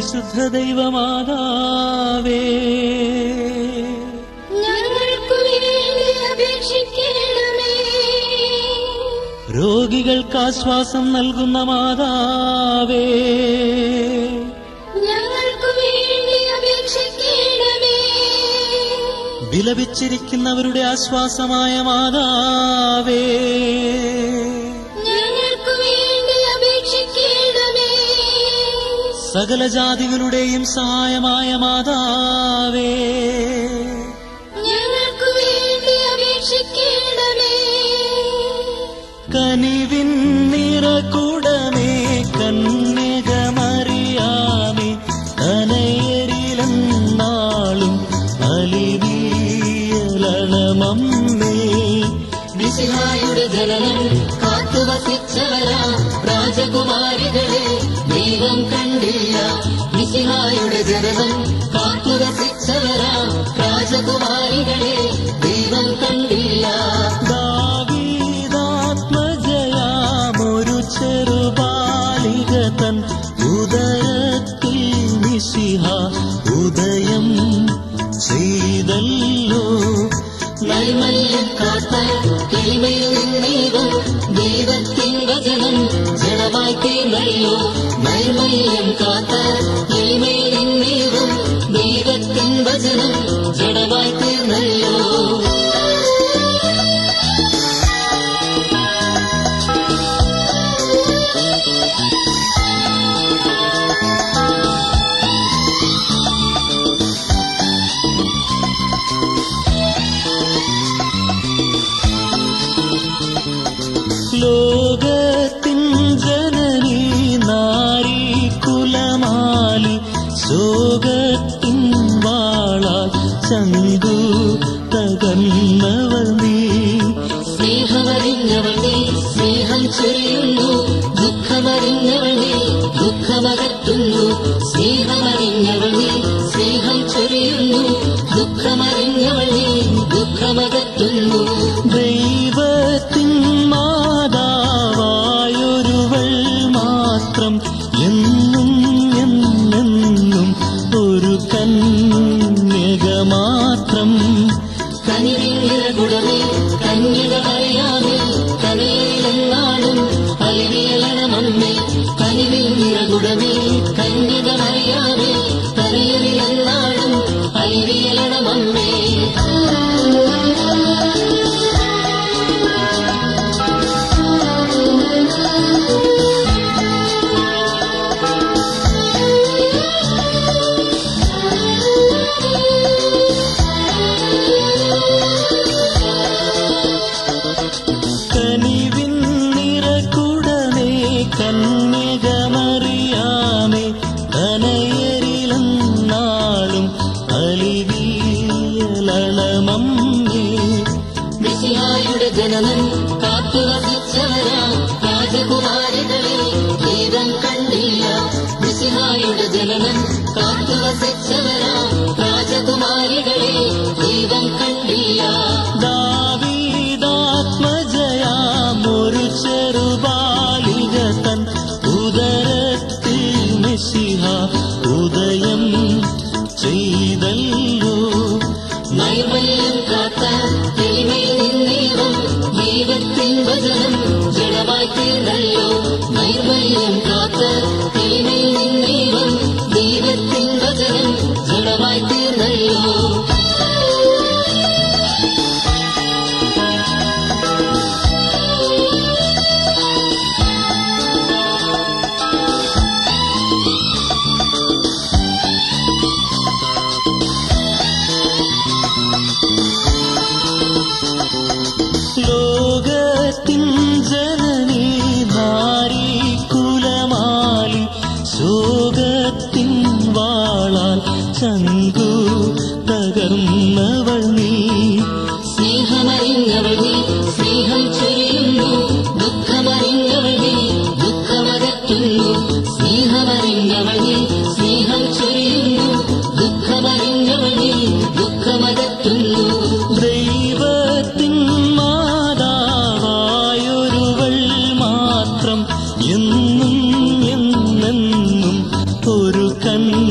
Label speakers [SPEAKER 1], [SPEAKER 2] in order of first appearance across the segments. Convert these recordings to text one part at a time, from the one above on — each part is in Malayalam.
[SPEAKER 1] വിശുദ്ധ ദൈവമാതാവേ
[SPEAKER 2] ഞങ്ങൾക്കു വേണ്ടി അപേക്ഷിക്കണമേ
[SPEAKER 1] രോഗികൾക്ക് ആശ്വാസം നൽകുന്ന മാതാവേ
[SPEAKER 2] ഞങ്ങൾക്കു വേണ്ടി അപേക്ഷിക്കണമേ
[SPEAKER 1] വിലപിച്ചിരിക്കുന്നവരുടെ ആശ്വാസമായ മാതാവേ
[SPEAKER 2] ഞങ്ങൾക്കു വേണ്ടി അപേക്ഷിക്കണമേ
[SPEAKER 1] സകല ജാതികളുടെയും സഹായമായ മാതാവേ
[SPEAKER 2] ഞങ്ങൾക്കു വേണ്ടി അപേക്ഷിക്കണമേ
[SPEAKER 1] കനിവിൻ നിറകുടമേ കന്യകമറിയാമേ കനയരിലെന്നാളും അലിവിയലണമമ്മേ
[SPEAKER 3] മിശിഹായുടെ ജനനം കാത്തുവസിച്ചവരാ രാജകുമാരികളെ ദൈവം കണ്ടില്ല മിശിഹായുടെ ജനനം കാത്തുവസിച്ചവരാ രാജകുമാരികളെ ദൈവം കണ്ടില്ല
[SPEAKER 1] ദാവീദാത്മജയാമൊരു ചെറുബാലിക തൻ ഉദരത്തിൽ മിശിഹ ഉദയം ചെയ്തല്ലോ
[SPEAKER 3] നൈമല്യം കാത്ത കിളിമയിൽ നിന്നീവം ദൈവത്തിൻ വചനം ജഡമായി തീർന്നല്ലോ നൈമല്യം കാത്ത കിളിമയിൽ നിന്നീവം ദൈവത്തിൻ വചനം ജഡമായി തീർന്നല്ലോ
[SPEAKER 1] ലോകത്തിൻ ജനനി നാരി കുലമാലി ശോകത്തിൻ വാളാൽ ചങ്കു തകർന്നവൾ നീ
[SPEAKER 3] സ്നേഹമറിഞ്ഞവൾ നീ സ്നേഹം ചൊരിയുന്നു ദുഃഖമറിഞ്ഞവൾ നീ ദുഃഖമകറ്റുന്നു സ്നേഹമറിഞ്ഞവൾ നീ സ്നേഹം ചൊരിയുന്നു ദുഃഖമറിഞ്ഞവൾ നീ ദുഃഖമകറ്റുന്നു
[SPEAKER 1] ദൈവത്തിൻ മാതാവായൊരുവൾ മാത്രം എന്നും എന്നെന്നും ഒരു കന്യക മാത്രം
[SPEAKER 3] കനിവിന്റെ ഗുണമേ കന്യക അറിയാമേ കനയിലെന്നാളും അലിവിയലണമമ്മേ കനിവിൽ നിറകുടമേ കന്യക അറിയാമേ കനയിലെന്നാളും അലിവിയലണമമ്മേ
[SPEAKER 1] കനിവിൻ നിറകുടമേ കന്യകമറിയാമേ കനയരിലെന്നാളും അലിവിയലണമമ്മേ
[SPEAKER 3] മിശിഹായുടെ ജനനം കാത്തുവസിച്ചവരാ രാജകുമാരികളെ ദൈവം കണ്ടില്ല മിശിഹായുടെ ജനനം കാത്തുവസിച്ചവരാ രാജകുമാരികളെ ദൈവം കണ്ടില്ല
[SPEAKER 1] ദാവീദാത്മജയാമൊരു ചെറുബാലിക തൻ ഉദരത്തിൽ മെസ്സിഹ ഉദയം ചെയ്തല്ലോ
[SPEAKER 3] നൈർമല്യം കാത്ത തെളിമയിൽ നിന്നേവം ദൈവത്തിൻ വചനം ജഡമായി തീർന്നല്ലോ നൈർമല്യം കാത്ത തെളിമയിൽ നിന്നേവം ദൈവത്തിൻ വചനം ജഡമായി തീർന്നല്ലോ
[SPEAKER 1] ലോകത്തിൻ ജനനീ നാരി കുലമാലി ശോകത്തിൻ വാളാൽ ചങ്കു തകർന്നവൾ നീ
[SPEAKER 3] സ്നേഹമറിഞ്ഞവൾ നീ സ്നേഹം ചൊരിയുന്നു ദുഃഖമറിഞ്ഞവൾ നീ ദുഃഖമകറ്റുന്നു സ്നേഹമറിഞ്ഞവൾ നീ സ്നേഹം ചൊരിയുന്നു ദുഃഖമറിഞ്ഞവൾ നീ ദുഃഖമകറ്റുന്നു
[SPEAKER 1] ദൈവത്തിൻ മാതാവായൊരുവൾ മാത്രം എന്നും എന്നെന്നും ഒരു കന്യ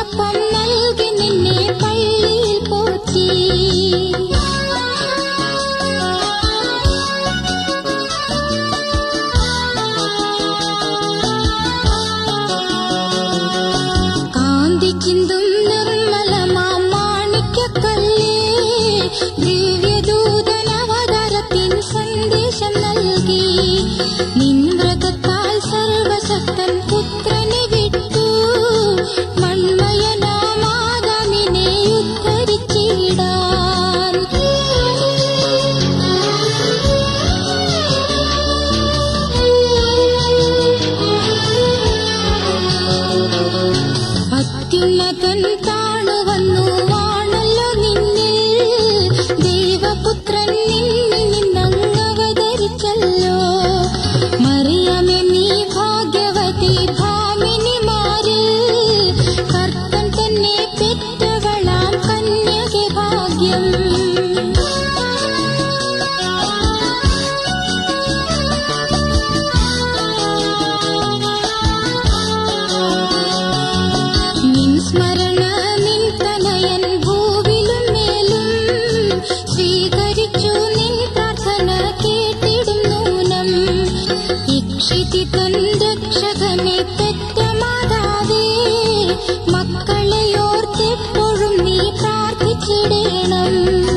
[SPEAKER 2] പാലപ്പം നൽകി നിന്നെ പള്ളിയിൽ പോറ്റി കാന്തി ചിന്തും നിർമ്മലമാം മാണിക്യക്കല്ലേ ദിവ്യദൂതനവതാരത്തിൻ സന്ദേശം നൽകി നിൻവ്രതത്താൽ സർവശക്തൻ പുത്രനെ വിട്ടു മൺമയനാമാതാമിനെ ഉദ്ധരിച്ചിടാൻ അത്യുന്നതൻ താണുവന്നു വാണല്ലോ നിന്നിൽ ദൈവപുത്രൻ നിന്നിൽ നിന്നങ്ങവതരിച്ചല്ലോ മറിയമേ നീ ഭാഗ്യവതി ഭാമിനിമാരിൽ കർത്തൻ തന്നെ പെറ്റവളാം കന്യകെ ഭാഗ്യം നിൻ സ്മരണ നിൻ തനയൻ ഭൂവിലും മേലും സ്വീകരിച്ചു നിൻ പ്രാർത്ഥന കേട്ടിടും നൂനം ഇക്ഷിതി തൻ രക്ഷകനെ പെറ്റ മാതാവേ മക്കളെയോർത്തെപ്പോഴും നീ പ്രാർത്ഥിച്ചിടേണം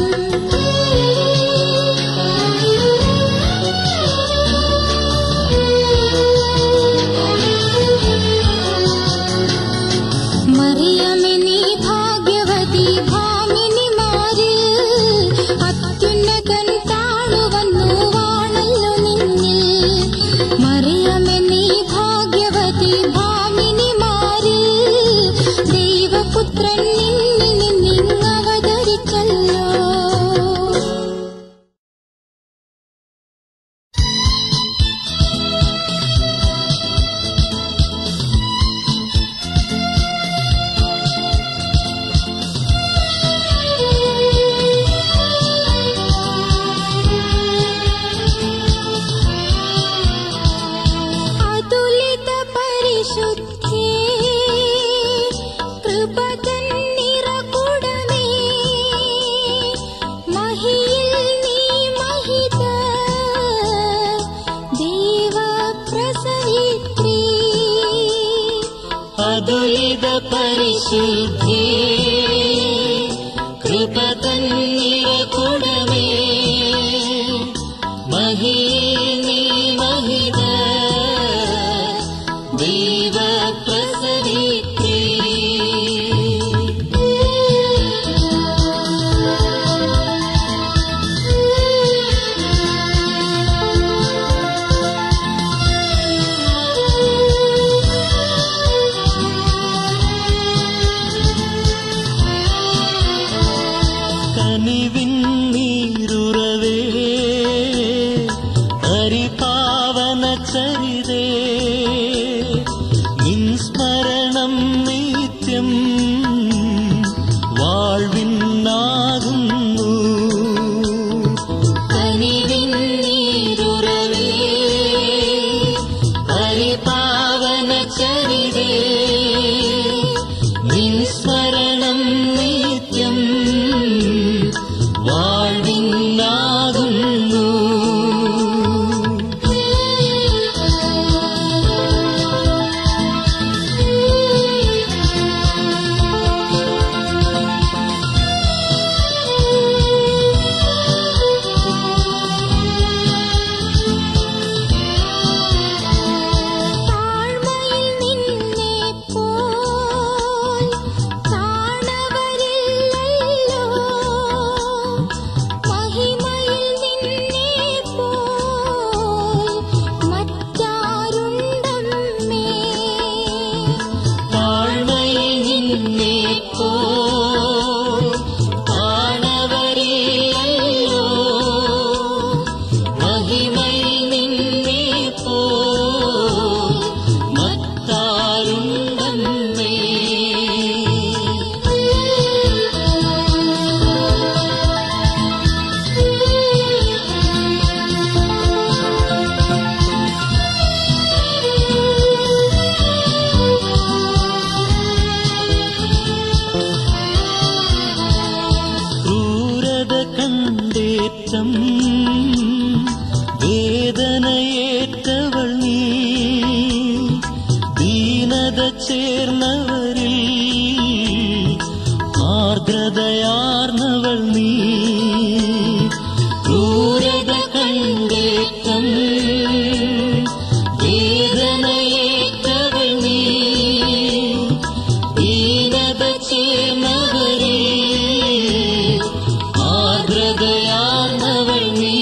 [SPEAKER 2] മറിയമേ നീ ഭാഗ്യവതി ഭാമിനിമാരിൽ അത്യുന്നതൻ താണുവന്നു വാണല്ലോ നിന്നിൽ മറിയമേ നീ ഭാഗ്യവതി ഭാമിനിമാരിൽ ദൈവപുത്രൻ നിന്നിൽ നിന്നിങ്ങവതരിച്ചല്ലോ അതുലിത പരിശുദ്ധി കൃപതൻ നിറകുടമേ മഹിയിൽ നീ മഹിത ദേവ പ്രസവിത്രീ
[SPEAKER 1] അതുലിത പരിശുദ്ധി കൃപ തന്നിരകുടമേ മഹീനി മഹിത ദൈവ പ്രസവിത്രീ കനിവിൻ നീരുറവേ ഹരിപാവന ചരിതേ നിൻ സ്മരണം നിത്യം വാഴ്വിന്നാകുന്നു കനിവിൻ നീരുറവേ ഹരിപാവന ചരിതേ നിൻ സ്മരണം നിത്യം വാഴ്വിന്നാകുന്നു
[SPEAKER 2] താഴ്മയിൽ നിന്നെ പോൽ കാണവരില്ലല്ലോ മഹിമയിൽ നിന്നെ പോൽ മറ്റാരുണ്ടമ്മേ
[SPEAKER 1] താഴ്മയിൽ നിന്നെ പോ കാണവരെയല്ലോ മഹിമയിൽ നിന്നെ പോ മറ്റാരുണ്ടമ്മേ
[SPEAKER 4] ക്ലേശം വേദനയേറ്റവൾ നീ ദീനത ചേർന്നവരിൽ ആർദ്രതയാർന്നവൾ നീ
[SPEAKER 3] ക്രൂരത കണ്ടേറ്റം വേദനയേറ്റവൾ നീ ദീനത ചേർന്നവരെ ആർദ്രതയാർന്നവൾ നീ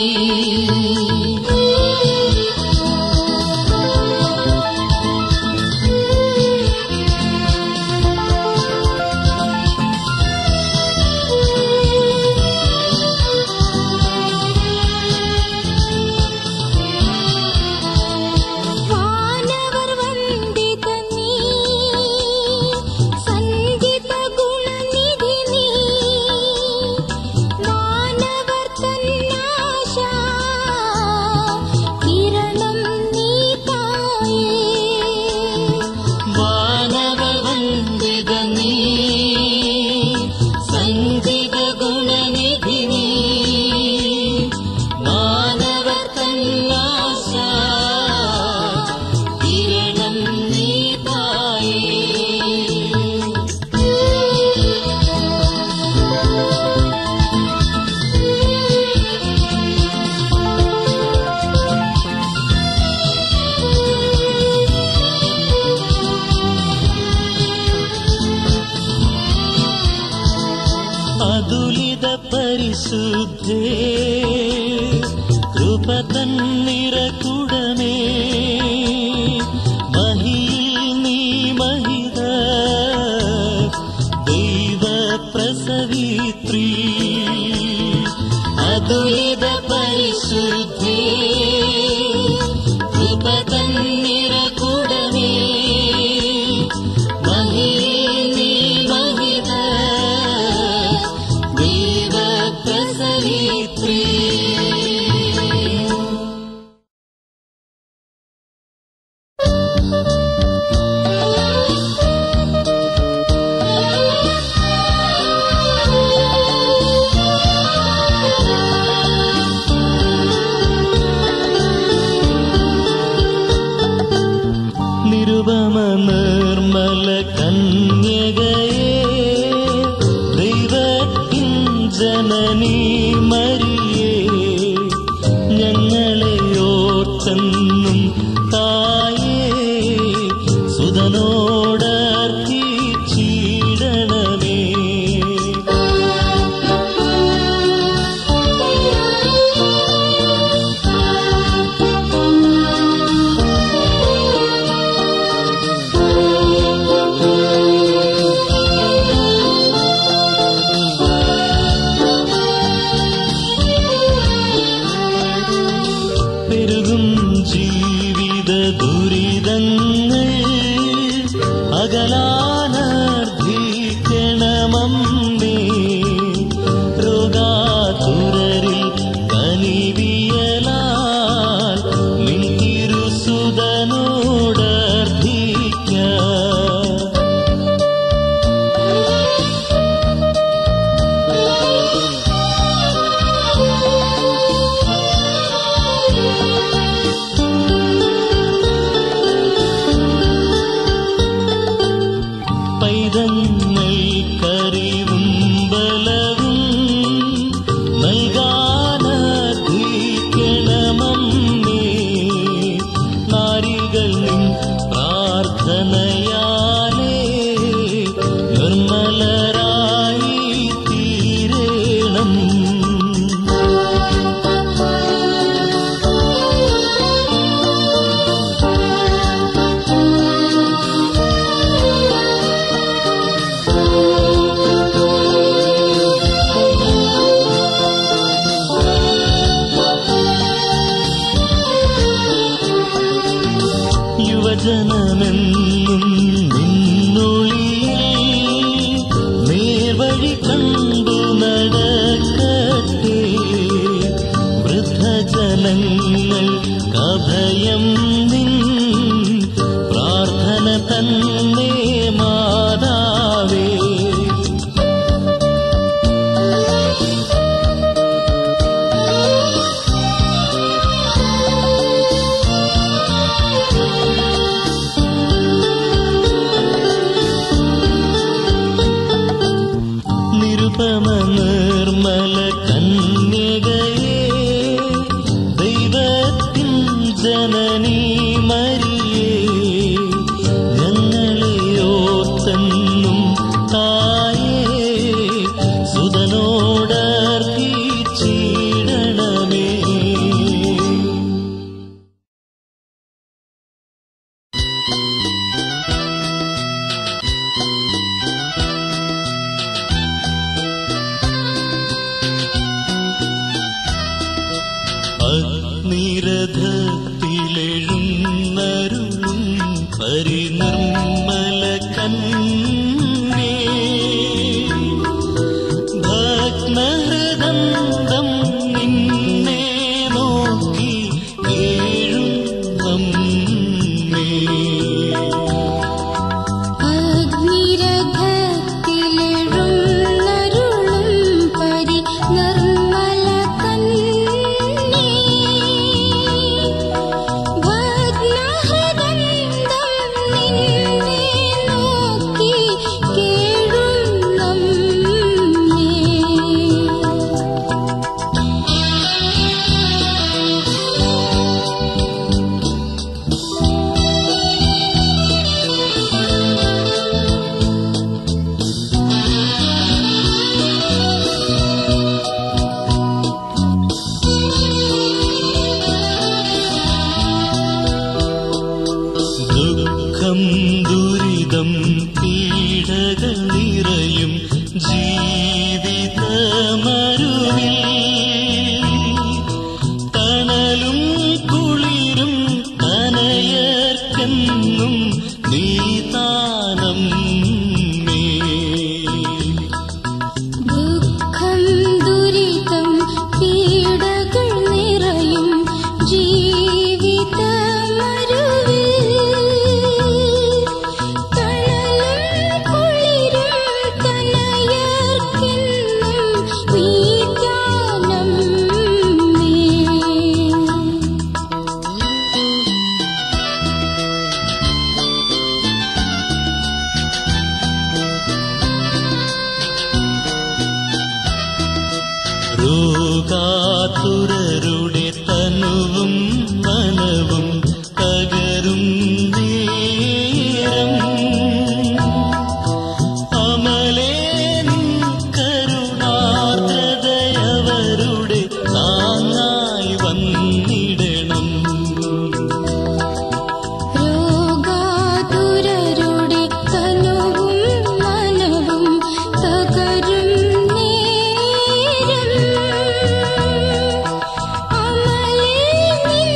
[SPEAKER 2] വാനവർ വന്ദിത നീ സംഗീത ഗുണനിധി നീ വാനവർ തന്നാശ കിരണം നീ തായേ
[SPEAKER 3] വാനവവന്ദിത നീ സംഗീത ഗുണനിധി നീ മാനവ തന്നാശ കിരണം നീ തായേ
[SPEAKER 4] അതുലിത പരിശുദ്ധേ കൃപ തന്നിറകുടമേ മഹിയിൽ നീ മഹിത ദൈവ പ്രസവിത്രീ
[SPEAKER 3] അതുലിത പരിശുദ്ധേ കൃപ തന്നിറകുടമേ മഹിനീ മഹിത ദൈവ പ്രസവിത്രീ
[SPEAKER 4] നിരുപമ നിർമ്മല കന്യകയെ ദൈവത്തിൻ ജനനീ മരിയേ ഞങ്ങളെ ഓർത്തെന്നും തായേ സുതനോടർത്തിച്ചിടണമേ പെരുകും ജീവിത ദുരിതങ്ങൾ അകലാനർദ്ധിക്കണമമ്മേ രോഗാതുരരിൽ കനിവിയലാൽ നിൻ തിരുസുതനോടർദ്ധിക്ക പൈതങ്ങൾ കറിവും ബലവും നൽകാനീക്കണമമ്മേ നാരികൾ നിൻ പ്രാർത്ഥനയാലേ നിർമ്മലരായി തീരേണം
[SPEAKER 2] ും
[SPEAKER 4] നിരുപമ നിർമ്മല കന്യകയെ ദൈവത്തിൻ ജനനീ മരിയേ ഞങ്ങളെ ഓർത്തെന്നും തായേ സുതനോടർഹിച്ചിടണമേ അഗ്നിരഥത്തിലെഴുന്നരുളും പരിനിർമ്മല കന്നേ ഭഗ്നഹൃദന്തം നിന്നെ നോക്കി ഏഴും നമ്മേ
[SPEAKER 2] അഗ്നിരഥത്തിലെഴുന്നരുളും പരി നിർമ്മല കന്നേ ഭഗ്നഹൃദന്തം നിന്നെ നോക്കി കേഴും നമ്മേ
[SPEAKER 4] ദുഃഖം ദുരിതം പീഡകൾ നിറയും ജീവിതമരുവിൽ തണലും കുളിരും തനയർക്കെന്നും നീതാനം മേ
[SPEAKER 2] ദുഃഖം ദുരിതം പീഡകൾ നിറയും ജീവിതമരുവിൽ തണലും കുളിരും തനയർക്കെന്നും നീതാനം മേ
[SPEAKER 4] രോഗാതുരരുടെ തനുവും മനവും തകരും നേരം അമലേൻ കരുണാർദ്രതയവരുടെ താങ്ങായി വന്നിടണം
[SPEAKER 2] രോഗാതുരരുടെ തനുവും മനവും തകരും നേരം അമലേ നിൻ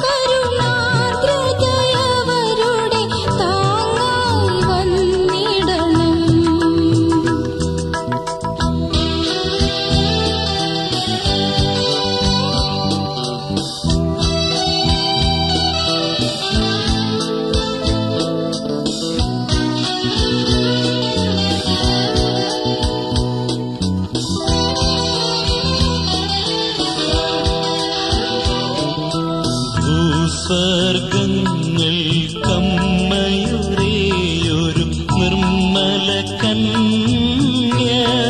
[SPEAKER 2] കരുണാർദ്രതയവരുടെ താങ്ങായി വന്നിടണം
[SPEAKER 4] ഭൂസ്വർഗങ്ങൾ കമ്മയുരേയൊരു നിർമ്മല കന്യ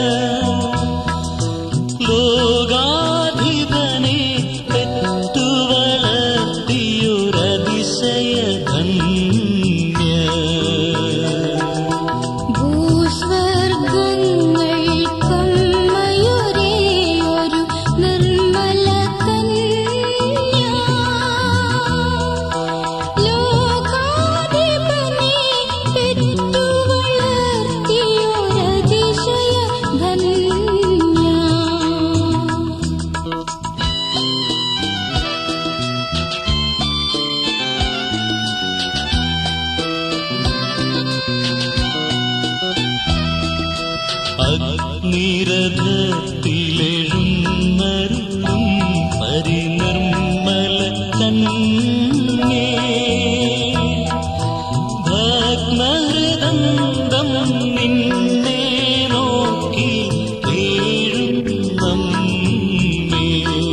[SPEAKER 4] ലോകാധിപനെ പെറ്റു വളർത്തിയൊരതിശയ ധന്യ
[SPEAKER 2] ഭൂസ്വർഗങ്ങൾക്കൊമ്മയൊരേയൊരു നിർമ്മല കന്യ ലോകാധിപനെ പെറ്റു വളർത്തിയൊരതിശയ ധന്യ
[SPEAKER 4] അഗ്നിരഥത്തിലെഴുന്നരുളും പരിനിർമ്മല കന്യേ ഭഗ്നഹൃദന്തം നിന്നെ നോക്കി കേഴും നമ്മേ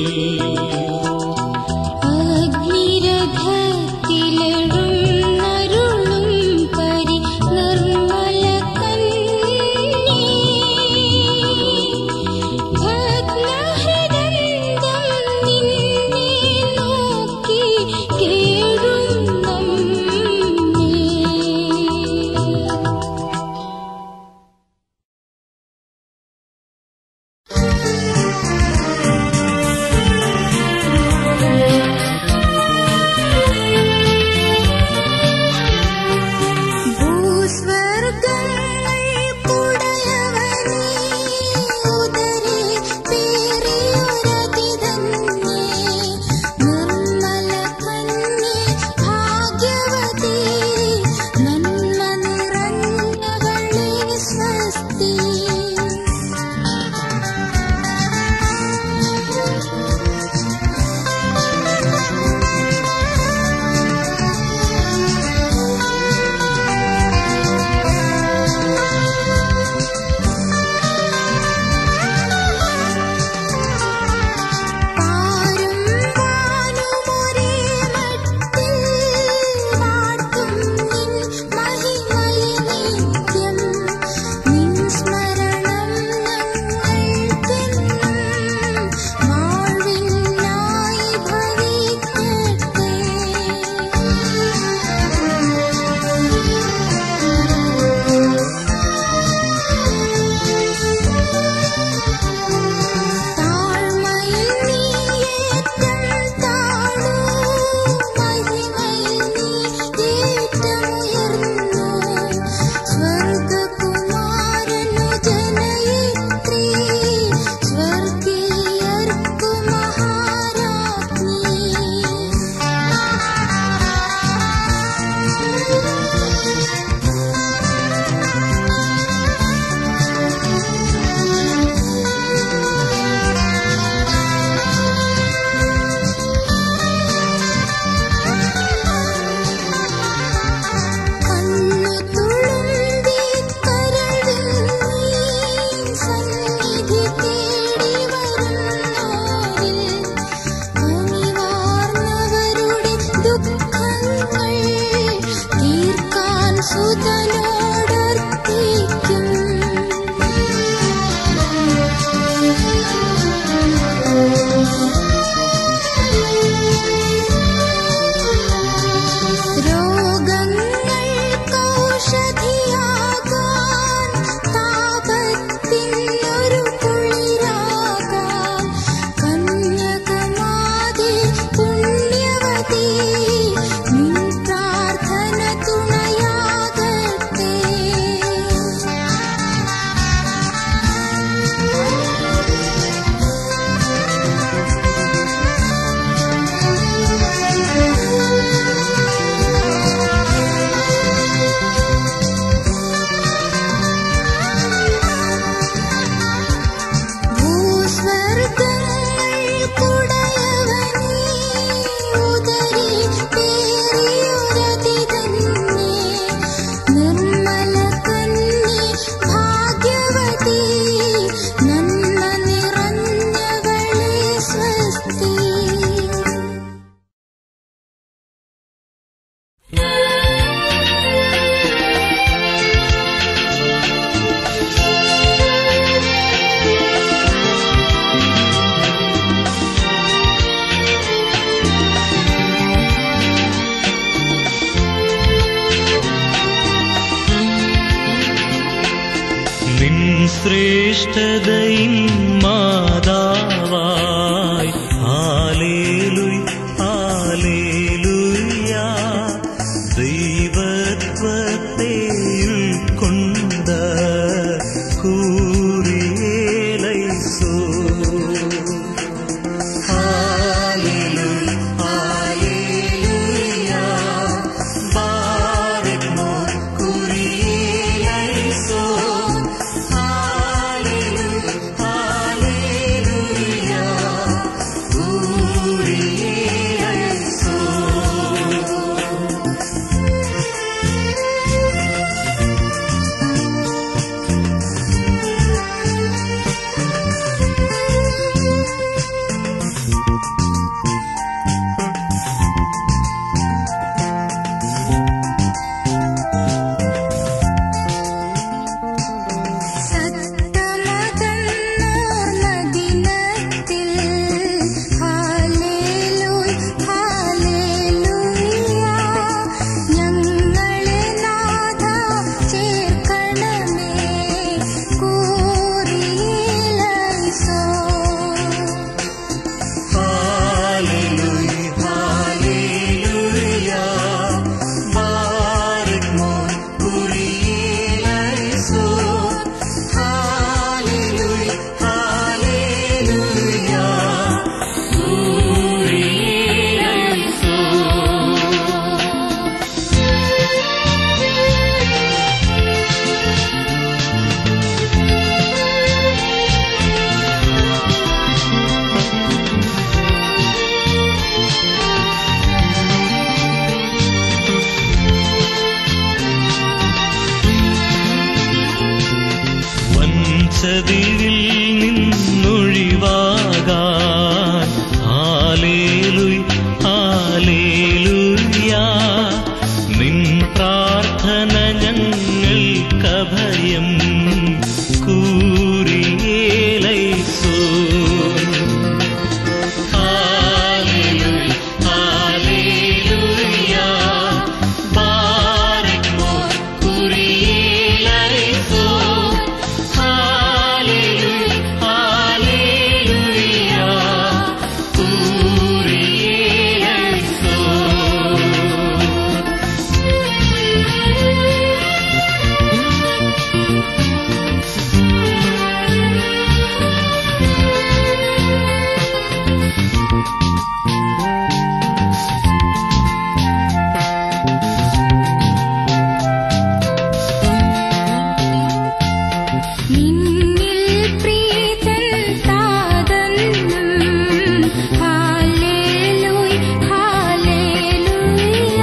[SPEAKER 2] അഗ്നിരഥത്തിലെഴുന്നരുളും പരി നിർമ്മല കന്യേ
[SPEAKER 4] ശ്രേഷ്ഠതയിൻ മാതാവായി ആലേലുയ് ആലേലുയ ദൈവത്വത്തെ ഉൾക്കൊണ്ട കൂറിയേലൈസോ ഹാലേലുയ ഹാലേലുയ ബാരക്മോ കുരിയേലൈസോ ഹാലേലുയ ഹാലേലുയ കുരിയേലൈസോ
[SPEAKER 2] സത്തമതന്നോർന്നദിനത്തിൽ ഹാലേലൂയ ഹാലേലൂയ ഞങ്ങളെ നാഥ ചേർക്കണമേ കൂറിയിലൈസോ
[SPEAKER 4] Hallelujah, hallelujah. Barak mon kuriyaiso. Hallelujah, hallelujah. Kuriyaiso. വഞ്ചതിരിൽ നിന്നൊഴിവാകാൻ ഹാലേലുയ് ഹാലേലുയ നിൻ പ്രാർത്ഥന ഞങ്ങൾക്കഭയം കൂറിയേലൈസോ ഹാലേലുയ ഹാലേലുയ ബാരക് മോർ കുരിയേലൈസോ ഹാലേലുയ ഹാലേലുയ കുരിയേലൈസോ
[SPEAKER 2] നിന്നിൽ പ്രീതൻ താതന്നും ഹാലേലൂയ ഹാലേലൂയ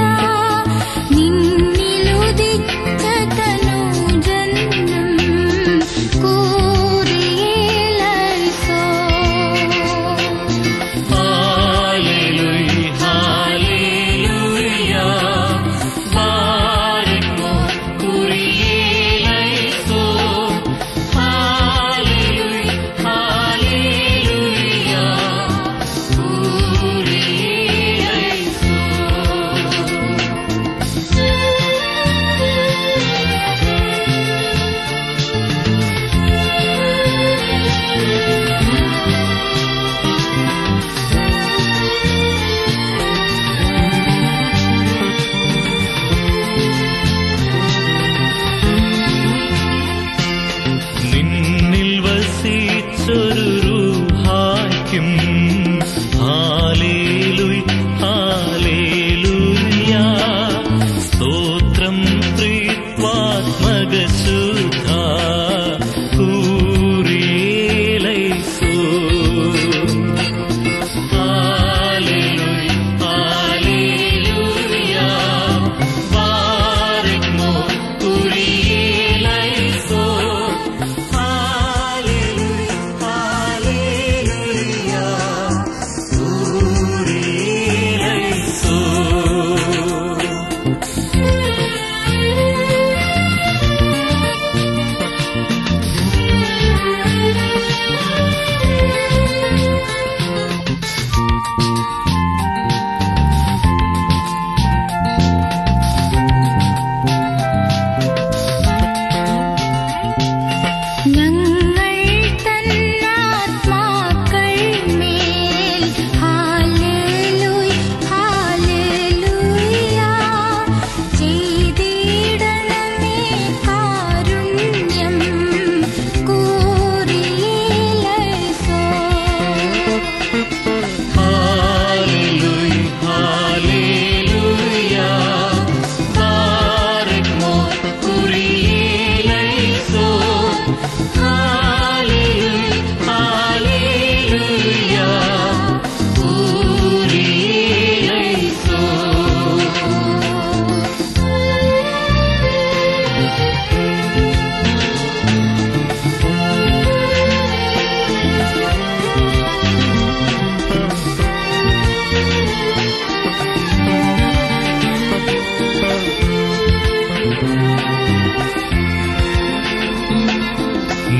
[SPEAKER 2] നിന്നിലുദിച്ച തനൂജന്നും കൂറിയേലൈസോ
[SPEAKER 4] Hallelujah, hallelujah. Barak mo, kuriyelaiso. Hallelujah,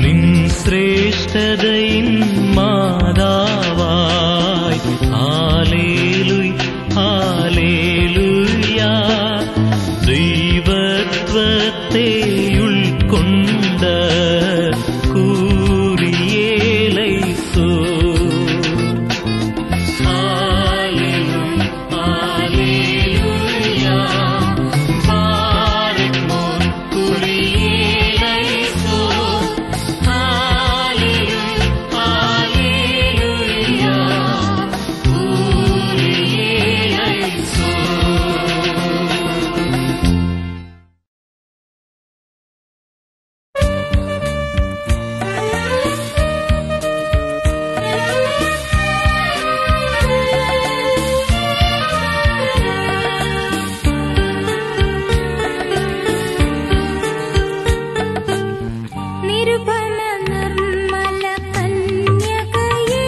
[SPEAKER 4] നിൻ ശ്രേഷ്ഠതയിൻ മാതാവായി ഹാലേലുയ് ഹാലേലുയ ദൈവത്വത്തെ ഉൾക്കൊണ്ട കൂറിയേലൈസോ Hallelujah, hallelujah. Barikmon kuriyelaiso. Hallelujah, hallelujah. Kuriyelaiso.
[SPEAKER 2] നിരുപമ നിർമ്മല കന്യകയേ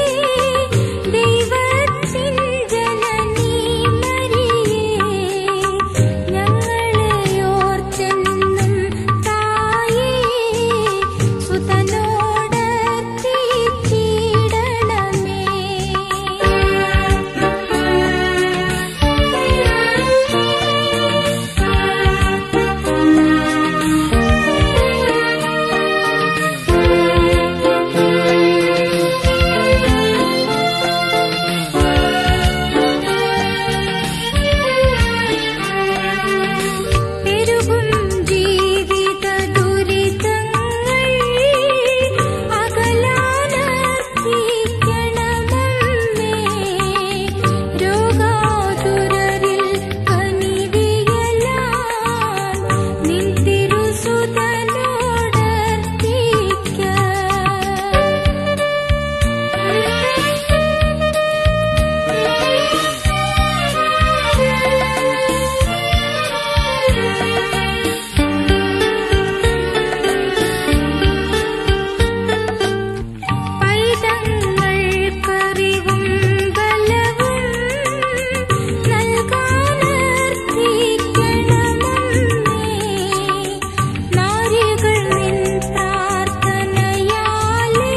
[SPEAKER 2] ദൈവത്തിൻ ജനനീ മരിയേ ഞങ്ങളെ ഓർത്തെന്നും തായേ സുതനോട് പെരുകും ജീവിത ദുരിതങ്ങൾ അകലാനർത്തിക്കണമമ്മേ രോഗാതുരരിൽ കനിവിയലാൻ നിൻ പൈതങ്ങൾക്കറിവും ബലവും നൽകാനർത്തിക്കണമമ്മേ നാരികൾ നിൻ പ്രാർത്ഥനയാലേ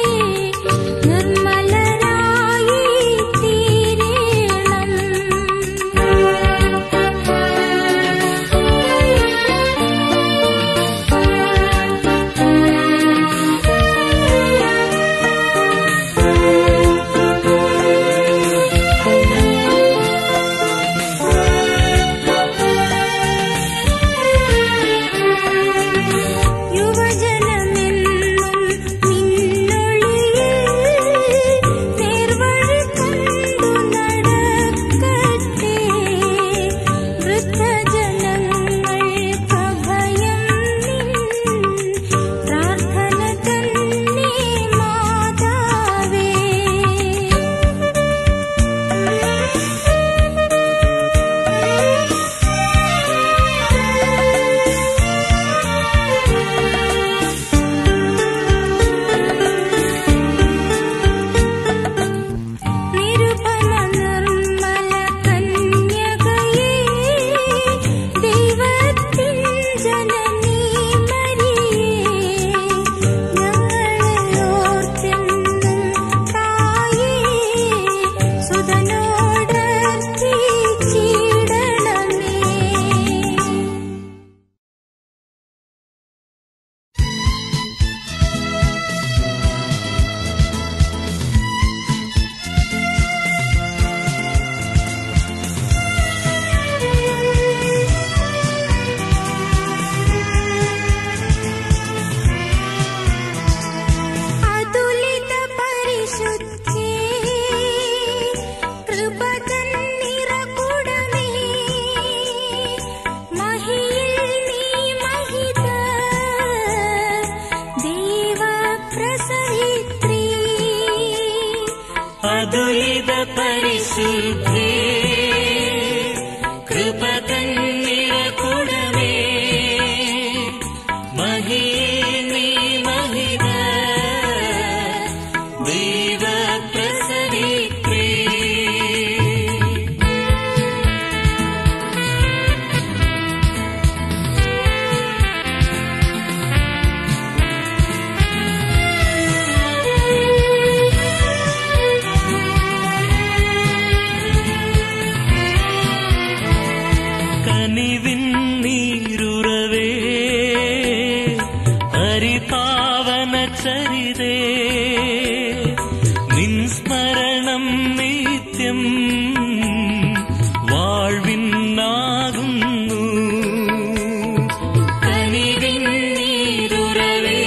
[SPEAKER 2] നിർമ്മലരായി യുവജനമെന്നും നിന്നൊളിയിൽ നേർവഴി കണ്ടു നടക്കട്ടെ വൃദ്ധജനങ്ങൾക്ക് അഭയം നിൻ പ്രാർത്ഥന തന്നെ മാതാവേ നിരുപമ നിർമ്മല കന്യകയേ ദൈവത്തിൻ ജനനീ മരിയേ ഞങ്ങളെ ഓർത്തെന്നും തായേ സുതനോട് ചീടണമേ അതുലിത പരിശുദ്ധി കൃപതൻ നിറകുടമേ മഹിയിൽ നീ മഹിത ദൈവ പ്രസവിത്രീ
[SPEAKER 4] അതുലിത പരിശുദ്ധി കൃപ തന്നിരകുടമേ മഹീനി മഹിത ദൈവ പ്രസവിത്രീ
[SPEAKER 2] ും
[SPEAKER 4] ചരിതേ നിൻ സ്മരണം നിത്യം വാഴ്വിന്നാകുന്നു കനിവിൻ നീരുറവേ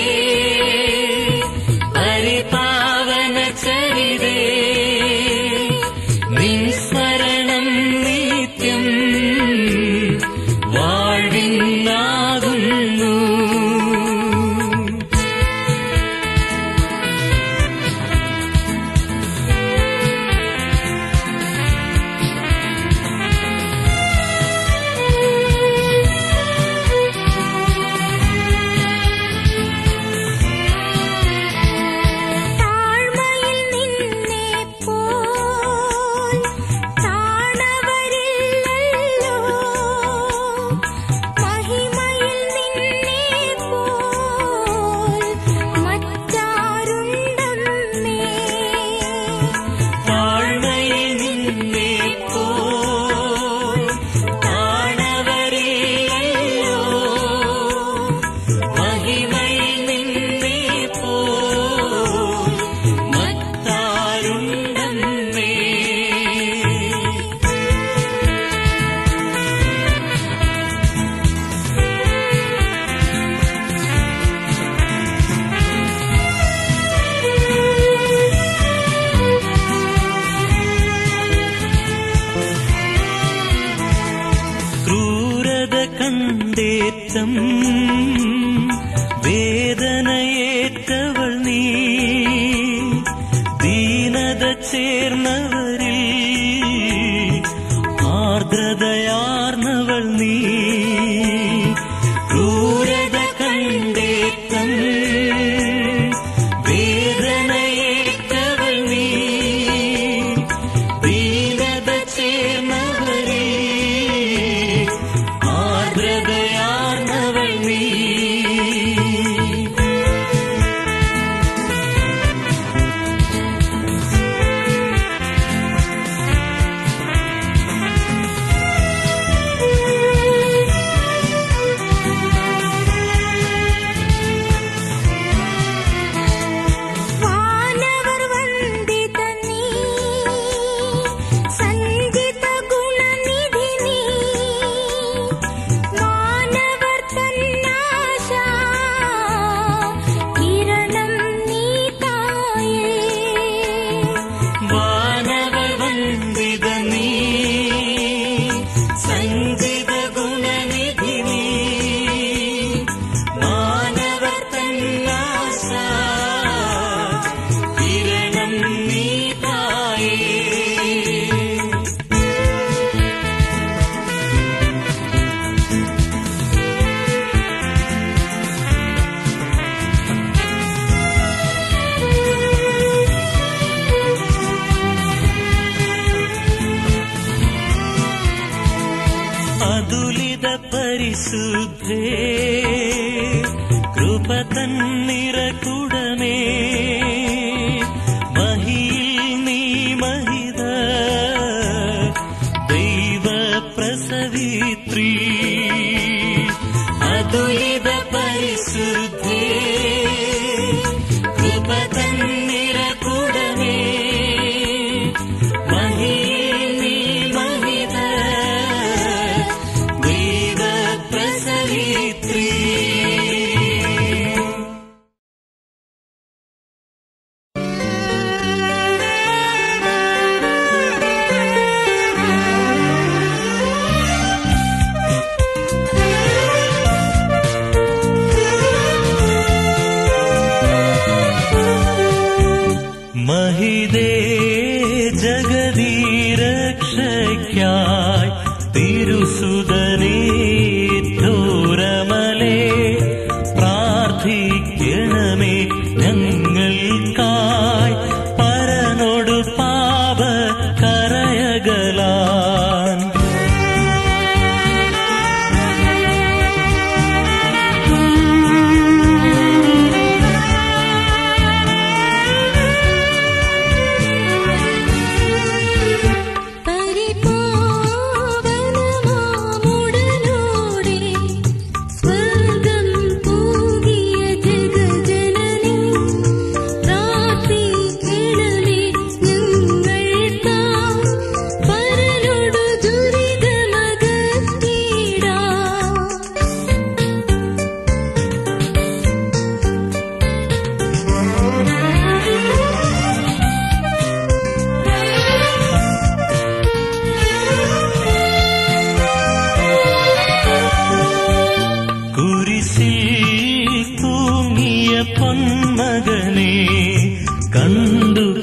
[SPEAKER 4] പരിപാവന ചരിതേ നിൻ സ്മരണം നിത്യം വാഴ്വിന്നാകുന്നു
[SPEAKER 2] താഴ്മയിൽ നിന്നെ പോൽ താണവരില്ലല്ലോ മഹിമയിൽ നിന്നെ പോൽ മറ്റാരുണ്ടമ്മേ
[SPEAKER 4] താഴ്മയിൽ നിന്നെ പോൽ താണവരില്ലല്ലോ മഹിമയിൽ നിന്നെ പോൽ മറ്റാരുണ്ടമ്മേ ക്രൂരത കണ്ടേറ്റം വേദനയേറ്റവൾ നീ ദീനത ചേർന്നവരിൽ ആർദ്രതയാർന്നവൾ നീ ക്രൂരത കണ്ടേറ്റം വേദനയേറ്റവൾ നീ ദീനത ചേർന്നവരിൽ ആർദ്രതയാർന്നവൾ നീ
[SPEAKER 2] വാനവർ വന്ദിത നീ സഞ്ചിത ഗുണനിധി നീ മാനവർ തന്നാശ കിരണം നീ തായേ
[SPEAKER 4] വാനവർ വന്ദിത നീ സംഗീത ഗുണനിധി നീ മാനവർ തന്നാശ കിരണം നീ തായേ അതുലിത പരിശുദ്ധേ കൃപ തന്നിറകുടമേ മഹിയിൽ നീ മഹിത ദൈവ പ്രസവിത്രീ അതുലിത പരിശുദ്ധേ കൃപ തന്നിറകുടമേ മഹിയിൽ നീ മഹിത ദൈവ പ്രസവിത്രീ മഹിതേ ജഗദീരക്ഷയ്ക്കായി തിരുസുതനേ ധൂരമലേ പ്രാർത്ഥിക്കണമേ ഞങ്ങൾക്കായി പരനോട് പാപ കരയകലാൻ
[SPEAKER 2] പരിപാവനമാമുടലോടെ സ്വർഗം പൂകിയ ജഗജനനി
[SPEAKER 4] മകനെ കണ്ടു